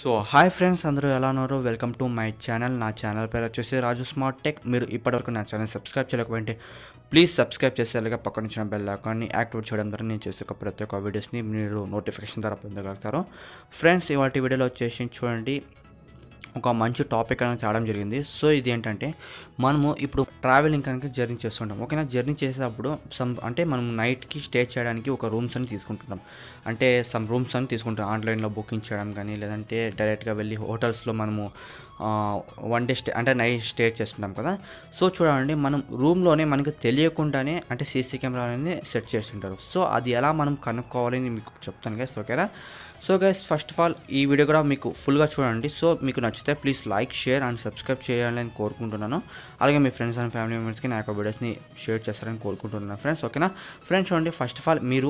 so hi friends అందరూ ఎలా ఉన్నారు వెల్కమ్ టు మై ఛానల్ నా ఛానల్ పేరు వచ్చేసి రాజు స్మార్ట్ టెక్ మీరు ఇప్పటివరకు నా ఛానల్ సబ్స్క్రైబ్ చేయలేకపోతే ప్లీజ్ సబ్స్క్రైబ్ చేసి అలాగే పక్కన వచ్చిన బెల్ ఐకాన్ని యాక్టివేట్ చేయడం ద్వారా నేను చేసే ఒక ప్రతి ఒక్క వీడియోస్ని మీరు నోటిఫికేషన్ ద్వారా పొందగలుగుతారు ఫ్రెండ్స్ ఇవాటి వీడియోలో వచ్చేసి చూడండి ఒక మంచి టాపిక్ అనేది తేవడం జరిగింది సో ఇది ఏంటంటే మనము ఇప్పుడు ట్రావెలింగ్ కనుక జర్నీ చేస్తుంటాం ఓకేనా జర్నీ చేసేటప్పుడు సమ్ అంటే మనం నైట్కి స్టే చేయడానికి ఒక రూమ్స్ అని తీసుకుంటున్నాం అంటే సమ్ రూమ్స్ అని తీసుకుంటాం ఆన్లైన్లో బుకింగ్ చేయడం కానీ లేదంటే డైరెక్ట్గా వెళ్ళి హోటల్స్లో మనము వన్ డే స్టే అంటే నైట్ స్టే చేస్తుంటాం కదా సో చూడండి మనం రూమ్లోనే మనకి తెలియకుండానే అంటే సీసీ కెమెరా అనేది సెట్ చేస్తుంటారు సో అది ఎలా మనం కనుక్కోవాలని మీకు చెప్తాను గైస్ ఓకేనా so guys first of all ఈ వీడియో కూడా మీకు ఫుల్గా చూడండి సో మీకు నచ్చితే please like share and subscribe చేయాలని కోరుకుంటున్నాను అలాగే మీ ఫ్రెండ్స్ అండ్ ఫ్యామిలీ మెంబర్స్కి నా యొక్క వీడియోస్ని షేర్ చేస్తారని కోరుకుంటున్నాను ఫ్రెండ్స్ ఓకేనా ఫ్రెండ్స్ చూడండి ఫస్ట్ ఆఫ్ ఆల్ మీరు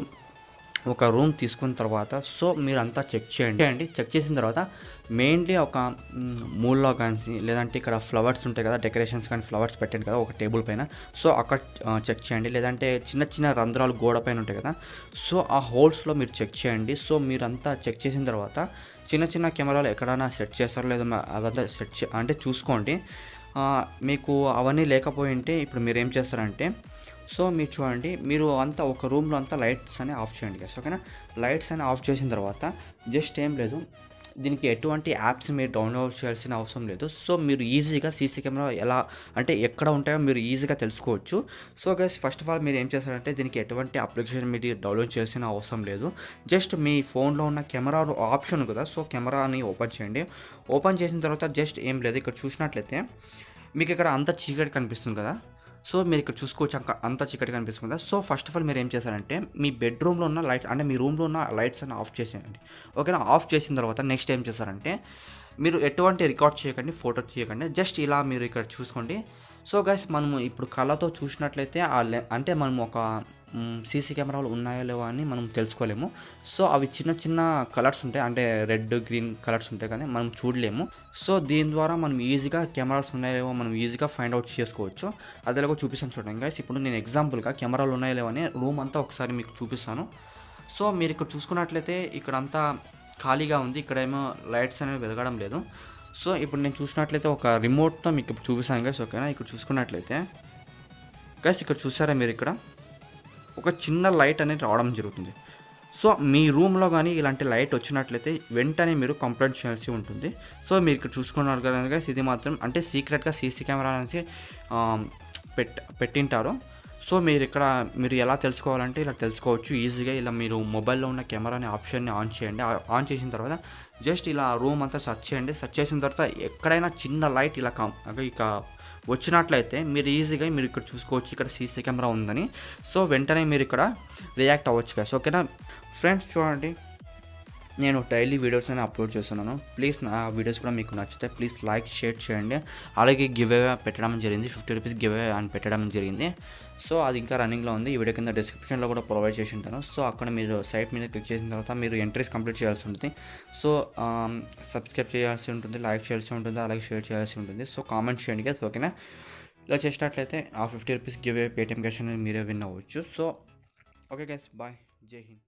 ఒక రూమ్ తీసుకున్న తర్వాత సో మీరు అంతా చెక్ చేయండి చేయండి చెక్ చేసిన తర్వాత మెయిన్లీ ఒక మూల్లో కానీ లేదంటే ఇక్కడ ఫ్లవర్స్ ఉంటాయి కదా డెకరేషన్స్ కానీ ఫ్లవర్స్ పెట్టండి కదా ఒక టేబుల్ పైన సో అక్కడ చెక్ చేయండి లేదంటే చిన్న చిన్న రంధ్రాలు గోడ పైన ఉంటాయి కదా సో ఆ హోల్స్లో మీరు చెక్ చేయండి సో మీరంతా చెక్ చేసిన తర్వాత చిన్న చిన్న కెమెరాలు ఎక్కడైనా సెట్ చేస్తారో లేదో మా- అదంతా సెట్ చే అంటే చూసుకోండి ఆ, మీకు అవన్నీ లేకపోయి ఉంటే ఇప్పుడు మీరు ఏం చేస్తారంటే సో మీరు చూడండి మీరు అంతా ఒక రూమ్లో అంతా లైట్స్ అని ఆఫ్ చేయండి గైస్ ఓకేనా లైట్స్ అని ఆఫ్ చేసిన తర్వాత జస్ట్ ఏం లేదు దీనికి ఎటువంటి యాప్స్ మీరు డౌన్లోడ్ చేయాల్సిన అవసరం లేదు సో మీరు ఈజీగా సీసీ కెమెరా ఎలా అంటే ఎక్కడ ఉంటాయో మీరు ఈజీగా తెలుసుకోవచ్చు so guys first of all మీరు ఏం చేస్తారంటే దీనికి ఎటువంటి అప్లికేషన్ మీరు డౌన్లోడ్ చేయాల్సిన అవసరం లేదు జస్ట్ మీ ఫోన్లో ఉన్న కెమెరా ఆప్షన్ కదా సో కెమెరాని ఓపెన్ చేయండి ఓపెన్ చేసిన తర్వాత జస్ట్ ఏం లేదు ఇక్కడ చూసినట్లయితే మీకు ఇక్కడ అంత చీకటి కనిపిస్తుంది కదా సో మీరు ఇక్కడ చూసుకోవచ్చు అంక అంత చీకటి కనిపిస్తుంది కదా సో ఫస్ట్ ఆఫ్ ఆల్ మీరు ఏం చేశారంటే మీ బెడ్రూమ్లో ఉన్న లైట్స్ అంటే మీ రూమ్లో ఉన్న లైట్స్ అన్ని ఆఫ్ చేసేయండి ఓకేనా ఆఫ్ చేసిన తర్వాత నెక్స్ట్ ఏం చేస్తారంటే మీరు ఎటువంటి రికార్డ్ చేయకండి ఫోటో తీయకండి జస్ట్ ఇలా మీరు ఇక్కడ చూసుకోండి సో గైస్ మనము ఇప్పుడు కళ్ళతో చూసినట్లయితే ఆ లె అంటే మనం ఒక సీసీ కెమెరాలు ఉన్నాయో లేవో అని మనం తెలుసుకోలేము సో అవి చిన్న చిన్న కలర్స్ ఉంటాయి అంటే రెడ్ గ్రీన్ కలర్స్ ఉంటాయి కానీ మనం చూడలేము సో దీని ద్వారా మనం ఈజీగా కెమెరాస్ ఉన్నాయో మనం ఈజీగా ఫైండ్ అవుట్ చేసుకోవచ్చు అది ఎలాగో చూపిస్తాను చూడండి గైస్ ఇప్పుడు నేను ఎగ్జాంపుల్గా కెమెరాలు ఉన్నాయో లేవో అని రూమ్ అంతా ఒకసారి మీకు చూపిస్తాను సో మీరు ఇక్కడ చూసుకున్నట్లయితే ఇక్కడ అంతా ఖాళీగా ఉంది ఇక్కడ ఏమో లైట్స్ అనేవి వెలగడం లేదు సో ఇప్పుడు నేను చూసినట్లయితే ఒక రిమోట్తో మీకు ఇప్పుడు చూపిస్తాను గైస్ ఓకేనా ఇక్కడ చూసుకున్నట్లయితే గైస్ ఇక్కడ చూసారా మీరు ఇక్కడ ఒక చిన్న లైట్ అనేది రావడం జరుగుతుంది సో మీ రూమ్లో కానీ ఇలాంటి లైట్ వచ్చినట్లయితే వెంటనే మీరు కంప్లైంట్ చేయాల్సి ఉంటుంది సో మీరు ఇక్కడ చూసుకున్నారు కదా guys, ఇది మాత్రం అంటే సీక్రెట్గా సీసీ కెమెరా అనేసి ఆ, పెట్ పెట్టింటారు సో మీరు ఇక్కడ మీరు ఎలా తెలుసుకోవాలంటే ఇలా తెలుసుకోవచ్చు ఈజీగా ఇలా మీరు మొబైల్లో ఉన్న కెమెరాని ఆప్షన్ని ఆన్ చేయండి ఆ- ఆన్ చేసిన తర్వాత జస్ట్ ఇలా రూమ్ అంతా సెర్చ్ చేయండి సెర్చ్ చేసిన తర్వాత ఎక్కడైనా చిన్న లైట్ ఇలా కం ఇక వచ్చినట్లయితే మీరు ఈజీగా మీరు ఇక్కడ చూసుకోవచ్చు ఇక్కడ సీసీ కెమెరా ఉందని సో వెంటనే మీరు ఇక్కడ రియాక్ట్ అవ్వచ్చు కదా ఓకేనా ఫ్రెండ్స్ చూడండి నేను డైలీ వీడియోస్ అని అప్లోడ్ చేస్తున్నాను ప్లీజ్ నా వీడియోస్ కూడా మీకు నచ్చితే ప్లీజ్ లైక్ షేర్ చేయండి అలాగే గివ్ అవే పెట్టడం జరిగింది ఫిఫ్టీ రూపీస్ గివ్ అవే అని పెట్టడం జరిగింది సో అది ఇంకా రన్నింగ్లో ఉంది ఈ వీడియో కింద డిస్క్రిప్షన్లో కూడా ప్రొవైడ్ చేసి ఉంటాను సో అక్కడ మీరు సైట్ మీద క్లిక్ చేసిన తర్వాత మీరు ఎంట్రీస్ కంప్లీట్ చేయాల్సి ఉంటుంది సో సబ్స్క్రైబ్ చేయాల్సి ఉంటుంది లైక్ చేయాల్సి ఉంటుంది అలాగే షేర్ చేయాల్సి ఉంటుంది సో కామెంట్ చేయండి గైస్ ఓకేనా ఇలా చేసినట్లయితే ఆ fifty rupees give away Paytm cash అనేది మీరే విన్ అవ్వచ్చు సో ఓకే గైస్ బాయ్ జై హింద్